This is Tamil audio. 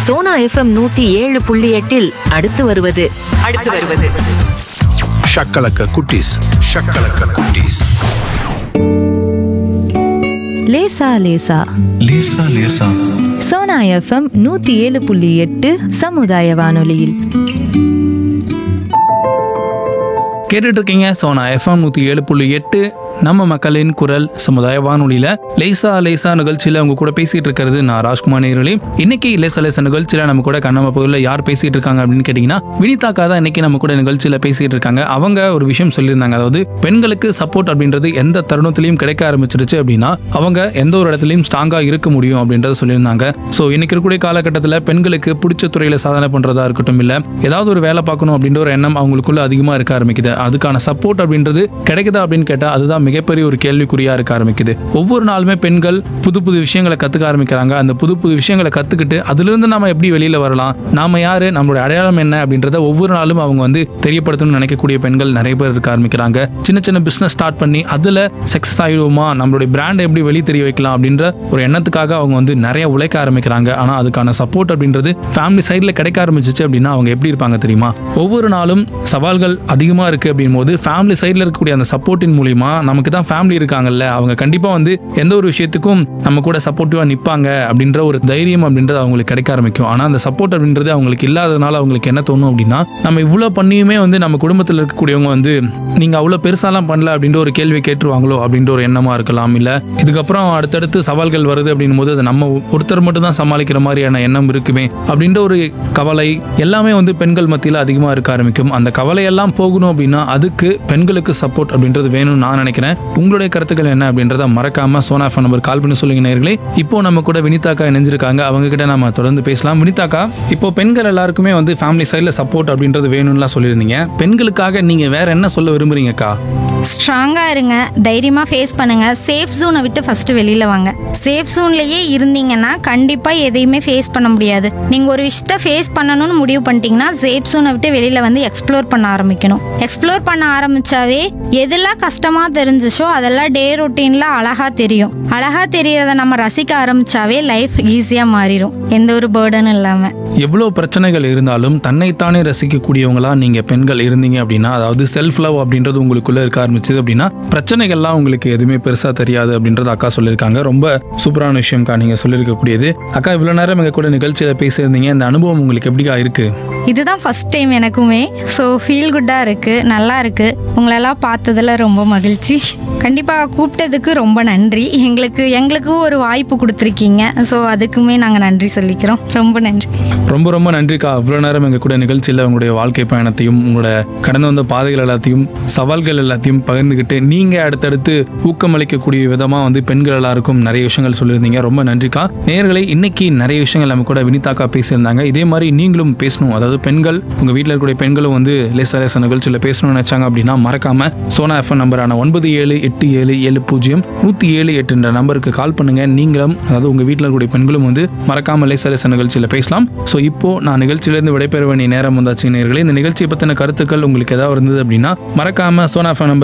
சோனா எஃப்எம் நூத்தி ஏழு புள்ளி எட்டில் அடுத்து வருவது அடுத்து வருவது ஷக்கலக்க குட்டீஸ் ஷக்கலக்க குட்டீஸ் லேசா லேசா லேசா லேசா சோனா எஃப்எம் நூத்தி ஏழு புள்ளி எட்டு சமுதாய வானொலியில் கேட்டுட்டு இருக்கீங்க சோனா எஃப்எம் நூற்றி ஏழு புள்ளி எட்டு நம்ம மக்களின் குரல் சமுதாய வானொலியில லேசா லேசா நிகழ்ச்சியில உங்க கூட பேசிட்டு இருக்கிறது நான் ராஜ்குமார் நேர்களே இன்னைக்கு லேசா லேசா நிகழ்ச்சியில நம்ம கூட கண்ணம்மா பகுதியில் யார் பேசிட்டு இருக்காங்க அப்படின்னு கேட்டீங்கன்னா வினிதாக்கா தான் இன்னைக்கு நம்ம கூட நிகழ்ச்சியில பேசிட்டு இருக்காங்க அவங்க ஒரு விஷயம் சொல்லியிருந்தாங்க அதாவது பெண்களுக்கு சப்போர்ட் அப்படின்றது எந்த தருணத்திலையும் கிடைக்க ஆரம்பிச்சிருச்சு அப்படின்னா அவங்க எந்த ஒரு இடத்துலையும் ஸ்ட்ராங்கா இருக்க முடியும் அப்படின்றத சொல்லியிருந்தாங்க ஸோ இன்னைக்கு இருக்கக்கூடிய காலகட்டத்தில் பெண்களுக்கு பிடிச்ச துறையில சாதனை பண்றதா இருக்கட்டும் இல்ல ஏதாவது ஒரு வேலை பார்க்கணும் அப்படின்ற ஒரு எண்ணம் அவங்களுக்குள்ள அதிகமா இருக்க ஆரம்பிக்குது அதுக்கான சப்போர்ட் அப்படின்றது கிடைக்குதா அப்படின்னு கேட்டா அதுதான் மிகப்பெரிய ஒரு கேள்விக்குறியா இருக்க ஆரம்பிக்குது ஒவ்வொரு நாளுமே பெண்கள் புது புது விஷயங்களை கத்துக்க ஆரம்பிக்கிறாங்க அந்த புது புது விஷயங்களை கத்துக்கிட்டு அதுல இருந்து நாம எப்படி வெளியில வரலாம் நாம யாரு நம்மளுடைய அடையாளம் என்ன அப்படின்றத ஒவ்வொரு நாளும் அவங்க வந்து தெரியப்படுத்தணும்னு நினைக்கக்கூடிய பெண்கள் நிறைய பேர் இருக்க ஆரம்பிக்கிறாங்க சின்ன சின்ன பிசினஸ் ஸ்டார்ட் பண்ணி அதுல சக்சஸ் ஆயிடுவோமா நம்மளுடைய பிராண்ட் எப்படி வெளியே தெரிய வைக்கலாம் அப்படின்ற ஒரு எண்ணத்துக்காக அவங்க வந்து நிறைய உழைக்க ஆரம்பிக்கிறாங்க ஆனா அதுக்கான சப்போர்ட் அப்படின்றது ஃபேமிலி சைட்ல கிடைக்க ஆரம்பிச்சிச்சு அப்படின்னா அவங்க எப்படி இருப்பாங்க தெரியுமா ஒவ்வொரு நாளும் சவால்கள் அதிகமா இருக்கு அப்படின் போது ஃபேமிலி சைட்ல இருக்கக்கூடிய அந்த சப்போர்ட்டின் மூலியமா நமக்கு தான் ஃபேமிலி இருக்காங்கல்ல அவங்க கண்டிப்பா வந்து எந்த ஒரு விஷயத்துக்கும் நம்ம கூட சப்போர்ட்டிவா நிப்பாங்க அப்படின்ற ஒரு தைரியம் அப்படின்றது அவங்களுக்கு கிடைக்க ஆரம்பிக்கும் ஆனா அந்த சப்போர்ட் அப்படின்றது அவங்களுக்கு இல்லாதனால அவங்களுக்கு என்ன தோணும் அப்படின்னா நம்ம இவ்வளவு பண்ணியுமே வந்து நம்ம குடும்பத்தில் இருக்கக்கூடியவங்க வந்து நீங்க அவ்வளவு பெருசாலாம் பண்ணல அப்படின்ற ஒரு கேள்வி கேட்டுருவாங்களோ அப்படின்ற ஒரு எண்ணமா இருக்கலாம் இல்ல இதுக்கப்புறம் அடுத்தடுத்து சவால்கள் வருது அப்படின்னும் போது அது நம்ம ஒருத்தர் மட்டும் தான் சமாளிக்கிற மாதிரியான எண்ணம் இருக்குமே அப்படின்ற ஒரு கவலை எல்லாமே வந்து பெண்கள் மத்தியில் அதிகமாக இருக்க ஆரம்பிக்கும் அந்த கவலையெல்லாம் போகணும் அப்படின்னா அதுக்கு பெண்களுக்கு சப்போர்ட் அப்படின்றது வேணும்னு நான் நினைக்கிறேன் உங்களுடைய கருத்துக்கள் என்ன அப்படின்றத மறக்காம சோனா ஃபோன் நம்பர் கால் பண்ணி சொல்லுங்க நேர்களே இப்போ நம்ம கூட வினிதாக்கா இணைஞ்சிருக்காங்க அவங்க கிட்ட நம்ம தொடர்ந்து பேசலாம் வினிதாக்கா இப்போ பெண்கள் எல்லாருக்குமே வந்து ஃபேமிலி சைடில் சப்போர்ட் அப்படின்றது வேணும்னுலாம் சொல்லியிருந்தீங்க பெண்களுக்காக நீங்க வேற என்ன சொல்ல விரும்புறீங்கக்கா ஸ்ட்ராங்காக இருங்க தைரியமாக ஃபேஸ் பண்ணுங்க சேஃப் ஜோனை விட்டு ஃபர்ஸ்ட் வெளியில் வாங்க சேஃப் ஜோன்லேயே இருந்தீங்கன்னா கண்டிப்பாக எதையுமே ஃபேஸ் பண்ண முடியாது நீங்கள் ஒரு விஷயத்த ஃபேஸ் பண்ணணும்னு முடிவு பண்ணிட்டீங்கன்னா சேஃப் ஜோனை விட்டு வெளியில் வந்து எக்ஸ்ப்ளோர் பண்ண ஆரம்பிக்கணும் எக்ஸ்ப்ளோர் பண்ண ஆரம்பிச்சாவே எதெல்லாம் கஷ்டமாக தெரிஞ்சிச்சோ அதெல்லாம் டே ரொட்டீனில் அழகாக தெரியும் அழகாக தெரியறத நம்ம ரசிக்க ஆரம்பிச்சாவே லைஃப் ஈஸியாக மாறிடும் எந்த ஒரு பேர்டனும் இல்லாமல் எவ்வளோ பிரச்சனைகள் இருந்தாலும் தன்னைத்தானே ரசிக்கக்கூடியவங்களா நீங்க பெண்கள் இருந்தீங்க அப்படின்னா அதாவது செல்ஃப் லவ் அப்படின்றது உங்களுக்குள்ள இருக்க ஆரம்பிச்சது அப்படின்னா பிரச்சனைகள்லாம் உங்களுக்கு எதுவுமே பெருசா தெரியாது அப்படின்றது அக்கா சொல்லியிருக்காங்க ரொம்ப சூப்பரான விஷயம்க்கா நீங்க சொல்லியிருக்கக்கூடியது அக்கா இவ்வளவு நேரம் எங்க கூட நிகழ்ச்சியில பேசியிருந்தீங்க இந்த அனுபவம் உங்களுக்கு எப்படிக்கா இருக்கு இதுதான் ஃபர்ஸ்ட் டைம் எனக்குமே ஸோ ஃபீல் குட்டாக இருக்குது நல்லா இருக்குது உங்களெல்லாம் பார்த்ததுல ரொம்ப மகிழ்ச்சி கண்டிப்பாக கூப்பிட்டதுக்கு ரொம்ப நன்றி எங்களுக்கு எங்களுக்கும் ஒரு வாய்ப்பு கொடுத்துருக்கீங்க ஸோ அதுக்குமே நாங்கள் நன்றி சொல்லிக்கிறோம் ரொம்ப நன்றி ரொம்ப ரொம்ப நன்றிக்கா இவ்வளோ நேரம் எங்க கூட நிகழ்ச்சியில் உங்களுடைய வாழ்க்கை பயணத்தையும் உங்களோட கடந்து வந்த பாதைகள் எல்லாத்தையும் சவால்கள் எல்லாத்தையும் பகிர்ந்துக்கிட்டு நீங்க அடுத்தடுத்து ஊக்கமளிக்கக்கூடிய விதமா வந்து பெண்கள் எல்லாருக்கும் நிறைய விஷயங்கள் சொல்லியிருந்தீங்க ரொம்ப நன்றிக்கா நேர்களை இன்னைக்கு நிறைய விஷயங்கள் நம்ம கூட வினிதாக்கா பேசியிருந்தாங்க இதே மாதிரி நீங்களும் பேசணும் அதாவது பெண்கள் உங்க வீட்டில் இருக்கக்கூடிய பெண்களும் வந்து லேசா லேசா நிகழ்ச்சியில் பேசணும்னு நினைச்சாங்க அப்படின்னா மறக்காம சோனா எஃப்எம் நம்பரான ஒன்பது ஏழு எட்டு ஏழு ஏழு பூஜ்ஜியம் நூற்றி ஏழு எட்டுன்ற நம்பருக்கு கால் பண்ணுங்க நீங்களும் அதாவது உங்க வீட்டில் இருக்கக்கூடிய பெண்களும் வந்து மறக்காம லேசா லேசா நிகழ்ச்சியில் பேசலாம் ஸோ இப்போ நான் நிகழ்ச்சியிலேருந்து விடைபெற வேண்டிய நேரம் வந்தாச்சு நேர்களே இந்த நிகழ்ச்சியை பற்றின கருத்துக்கள் உங்களுக்கு ஏதாவது இருந்தது அப்படின்னா மறக்காம சோனா எஃப்எம் நம்பர்